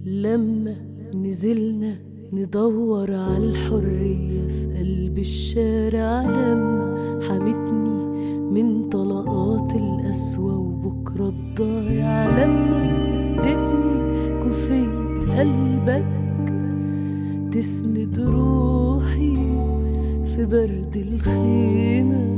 لما نزلنا ندور على الحرية في قلب الشارع لما حمتني من طلقات القسوة وبكرة الضايع لما ادتني كوفية قلبك تسند روحي في برد الخيمة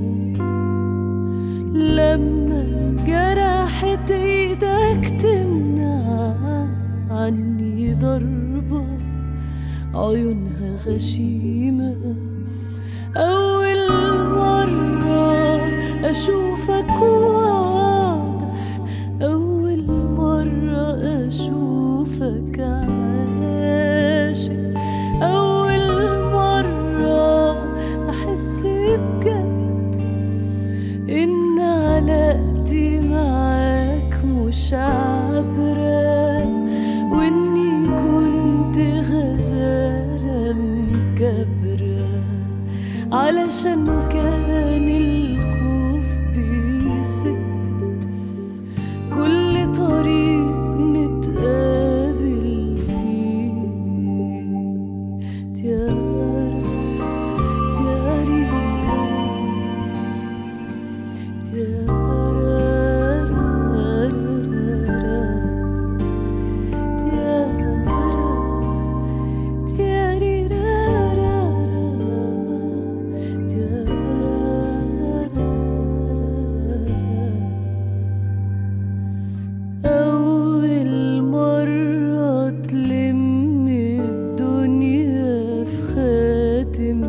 لما جرحت ايدك تمنع عني ضربة عيونها غشيمة أول مرة أشوفك واضح أول مرة أشوفك عاشق أول مرة أحس بجد إن علاقتي معاك مش عبرة وإني كنت غزالة مكبرة علشان كان الخوف بيسد كل طريق نتقابل فيه تيارا تياري أول مرة تلم الدنيا في خاتم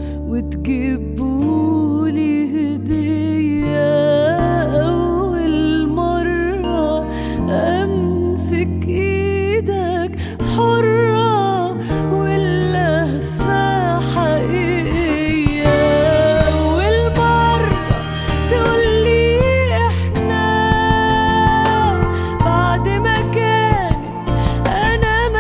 وتجيبولي هدية أول مرة أمسك إيدك حرة واللهفة حقيقية أول مرة تقولي إحنا بعد ما كانت أنا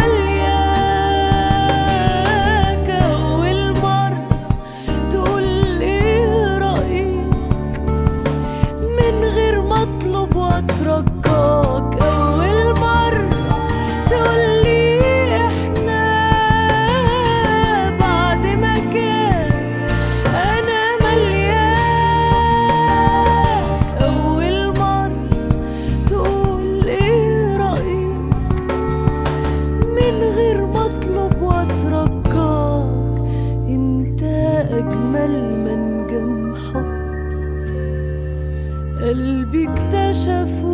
ملياك أول مرة تقول إيه رأيك من غير ما أطلب وأترجاك أول مرة تقول لي إحنا بعد ما كانت أنا ملياك أول مرة تقول إيه رأيك من غير ما أطلب وأترجاك أنت أجمل منجم حب قلبي اكتشف